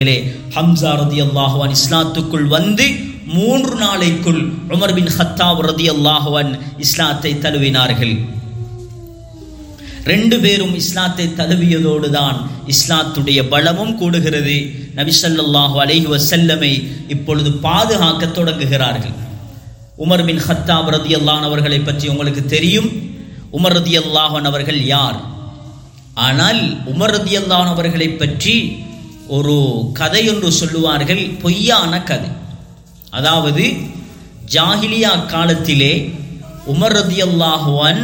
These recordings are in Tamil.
இதிலே ஹம்சா ரதி அல்லாஹுவான் இஸ்லாத்துக்குள் வந்து மூன்று நாளைக்குள் உமர் பின் ஹத்தாப் ரதி அல்லாஹுவான் இஸ்லாத்தை தழுவினார்கள் ரெண்டு பேரும் இஸ்லாத்தை தழுவியதோடு தான் இஸ்லாத்துடைய பலமும் கூடுகிறது நபி ஸல்லல்லாஹு அலைஹி வஸல்லமை இப்பொழுது பாதுகாக்க தொடங்குகிறார்கள் உமர் பின் ஹத்தாப் ரதி அல்லான் அவர்களை பற்றி உங்களுக்கு தெரியும் உமர் ரதி அல்லாஹன் அவர்கள் யார் ஆனால் உமர் ரதி அல்லான் அவர்களை பற்றி ஒரு கதை ஒன்று சொல்லுவார்கள் பொய்யான கதை அதாவது ஜாகிலியா காலத்திலே உமர் ரதி அல்லாஹுவான்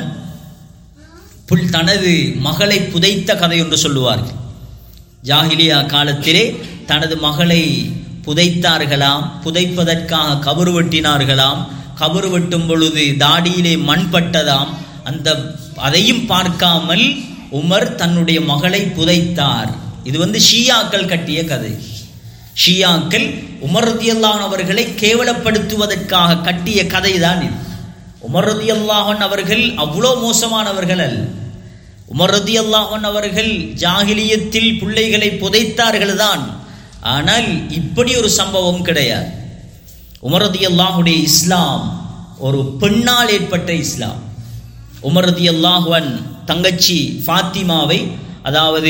புல் தனது மகளை புதைத்த கதை ஒன்று சொல்லுவார்கள் ஜாகிலியா காலத்திலே தனது மகளை புதைத்தார்களாம் புதைப்பதற்காக கபறு வெட்டினார்களாம் கபறு வெட்டும் பொழுது தாடியிலே மண் பட்டதாம் அந்த அதையும் பார்க்காமல் உமர் தன்னுடைய மகளை புதைத்தார் இது வந்து ஷியாக்கள் கட்டிய கதை ஷியாக்கள் உமர் ரதியல்லான் அவர்களை கேவலப்படுத்துவதற்காக கட்டிய கதை தான் இது உமர் ரதியல்லாஹன் அவர்கள் அவ்வளோ மோசமானவர்கள் அல்ல உமர் ரதியல்லாஹன் அவர்கள் ஜாகிலியத்தில் பிள்ளைகளை புதைத்தார்கள் தான் ஆனால் இப்படி ஒரு சம்பவம் கிடையாது உமர் ரதியல்லாஹுடைய இஸ்லாம் ஒரு பெண்ணால் ஏற்பட்ட இஸ்லாம் உமர் ரதியல்லாஹுவன் தங்கச்சி ஃபாத்திமாவை அதாவது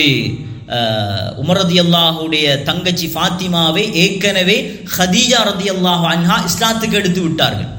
உமர் ரதி அல்லாஹுடைய தங்கச்சி ஃபாத்திமாவை ஏற்கனவே ஹதீஜா ரதி அல்லாஹு அன்ஹா இஸ்லாத்துக்கு எடுத்து விட்டார்கள்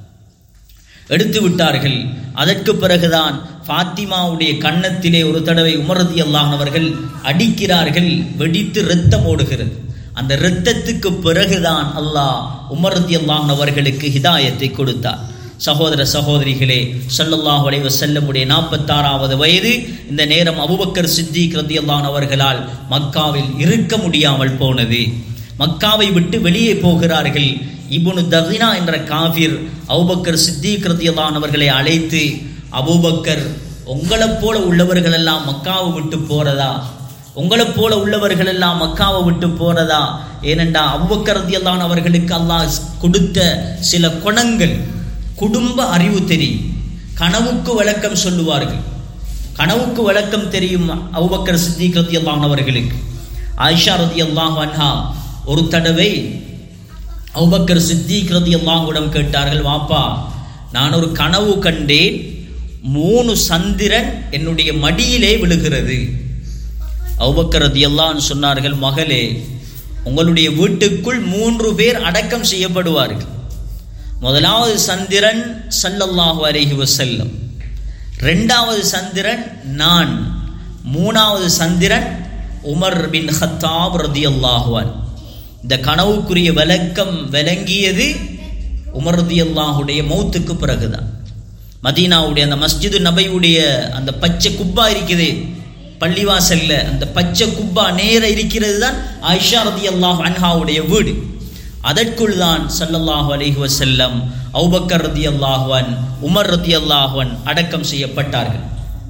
எடுத்து விட்டார்கள் அதற்கு பிறகுதான் ஃபாத்திமாவுடைய கன்னத்திலே ஒரு தடவை உமர் ரதி அல்லாஹன் அவர்கள் அடிக்கிறார்கள் வெடித்து இரத்தம் ஓடுகிறது அந்த இரத்தத்துக்கு பிறகுதான் அல்லாஹ் உமர் ரதி அல்லாஹன் அவர்களுக்கு ஹிதாயத்தை கொடுத்தார் சகோதர சகோதரிகளே சல்லல்லாஹு அலைஹி வஸல்லமுடைய நாற்பத்தாறாவது வயது இந்த நேரம் அபுபக்கர் சித்திக் ரதியல்லான் அவர்களால் மக்காவில் இருக்க முடியாமல் போனது மக்காவை விட்டு வெளியே போகிறார்கள் இபுனு தகினா என்ற காவிர் அபுபக்கர் சித்திக் ரதியல்லான் அவர்களை அழைத்து அபுபக்கர் உங்களைப் போல உள்ளவர்கள் எல்லாம் மக்காவை விட்டு போறதா உங்களைப் போல உள்ளவர்கள் எல்லாம் மக்காவை விட்டு போறதா ஏனென்றா அபுபக்கர் ரதியல்லான் அவர்களுக்கு அல்லாஹ் கொடுத்த சில குணங்கள் குடும்ப அறிவு தெரியும் கனவுக்கு விளக்கம் சொல்லுவார்கள் கனவுக்கு விளக்கம் தெரியும் அவுபக்கர் சித்திக் ரதி அல்லாஹ் அவர்களுக்கு ஆயிஷா ரதி அல்லாஹ் அன்ஹா ஒரு தடவை அவுபக்கர் சித்திக் ரதி அல்லாஹுடன் கேட்டார்கள் வாப்பா நான் ஒரு கனவு கண்டேன் மூணு சந்திரன் என்னுடைய மடியிலே விழுகிறது அவுபக்கர் ரதி அல்லான்னு சொன்னார்கள் மகளே உங்களுடைய வீட்டுக்குள் மூன்று பேர் அடக்கம் செய்யப்படுவார்கள் முதலாவது சந்திரன் சல்லல்லாஹு அலைஹி வசல்லம் ரெண்டாவது சந்திரன் நான் மூணாவது சந்திரன் உமர் பின் ஹத்தாப் ரதி அல்லாஹுவான் இந்த கனவுக்குரிய விளக்கம் விளங்கியது உமர் ரதி அல்லாஹுடைய மௌத்துக்கு பிறகுதான் மதீனாவுடைய அந்த மஸ்ஜிது நபையுடைய அந்த பச்சை குப்பா இருக்குது பள்ளிவாசல்ல அந்த பச்சை குப்பா நேர இருக்கிறது தான் ஆயிஷா ரதி அல்லாஹ் அன்ஹாவுடைய வீடு அதற்குள் தான் சல்லல்லாஹு அலைஹி வசல்லம் அவுபக்கர் ரதி அல்லாஹுவன் உமர் ரதி அல்லாஹுவன் அடக்கம் செய்யப்பட்டார்கள்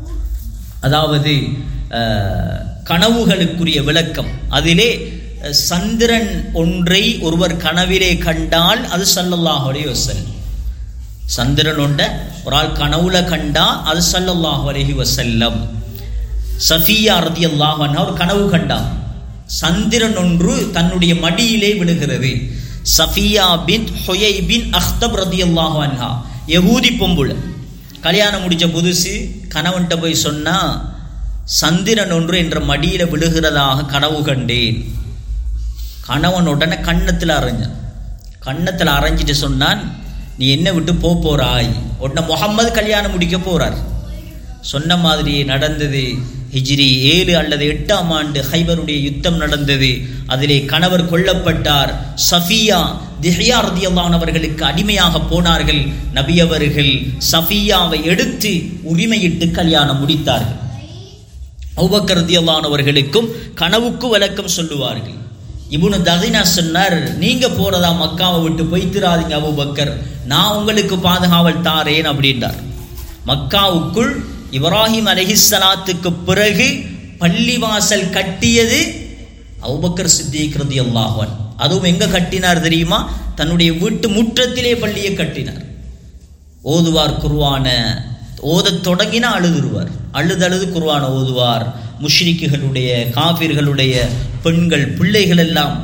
அதாவது கனவுகளுக்குரிய விளக்கம் அதிலே சந்திரன் ஒன்றை ஒருவர் கனவிலே கண்டால் அது சல்லல்லாஹு அலைஹி வசல்லம் சந்திரன் ஒன்றை ஒரு ஆள் கனவுல கண்டா அது சல்லல்லாஹு அலைஹி வசல்லம் சஃபியா ரதி அல்லாஹன் அவர் கனவு கண்டார் சந்திரன் ஒன்று தன்னுடைய மடியிலே விழுகிறது சஃபியா பின் ஹொயை பின் அஹ்தப் ரதி அல்லாஹு அன்ஹா யகூதி பொம்புல கல்யாணம் முடிச்ச புதுசு கணவன்கிட்ட போய் சொன்னா சந்திரன் ஒன்று என்ற மடியில விழுகிறதாக கனவு கண்டேன் கணவன் உடனே கண்ணத்தில் அரைஞ்சான் கண்ணத்தில் அரைஞ்சிட்டு சொன்னான் நீ என்ன விட்டு போ போறாய் உடனே முகம்மது கல்யாணம் முடிக்க போறார் சொன்ன மாதிரி நடந்தது ஹிஜ்ரி ஏழு அல்லது எட்டாம் ஆண்டு ஹைபருடைய யுத்தம் நடந்தது அதிலே கணவர் கொல்லப்பட்டார் சஃபியா திஹியா ரதியல்லானவர்களுக்கு அடிமையாக போனார்கள் நபி அவர்கள் சஃபியாவை எடுத்து உரிமையிட்டு கல்யாணம் முடித்தார்கள் அவுபக்கர் ரதியல்லானவர்களுக்கும் கனவுக்கு விளக்கம் சொல்லுவார்கள் இவனு தகினா சொன்னார் நீங்க போறதா மக்காவை விட்டு போய்த்திராதீங்க அபுபக்கர் நான் உங்களுக்கு பாதுகாவல் தாரேன் அப்படின்றார் மக்காவுக்குள் இப்ராஹிம் அலஹிசலாத்துக்கு பிறகு பள்ளிவாசல் கட்டியது அவுபக்கர் சித்திக் ரதி அல்லாஹன் அதுவும் எங்க கட்டினார் தெரியுமா தன்னுடைய வீட்டு முற்றத்திலே பள்ளியை கட்டினார் ஓதுவார் குருவான ஓதத் தொடங்கினா அழுதுருவார் அழுது அழுது குர்ஆன் ஓதுவார் முஷ்ரிக்குகளுடைய காபிர்களுடைய பெண்கள் பிள்ளைகள் எல்லாம்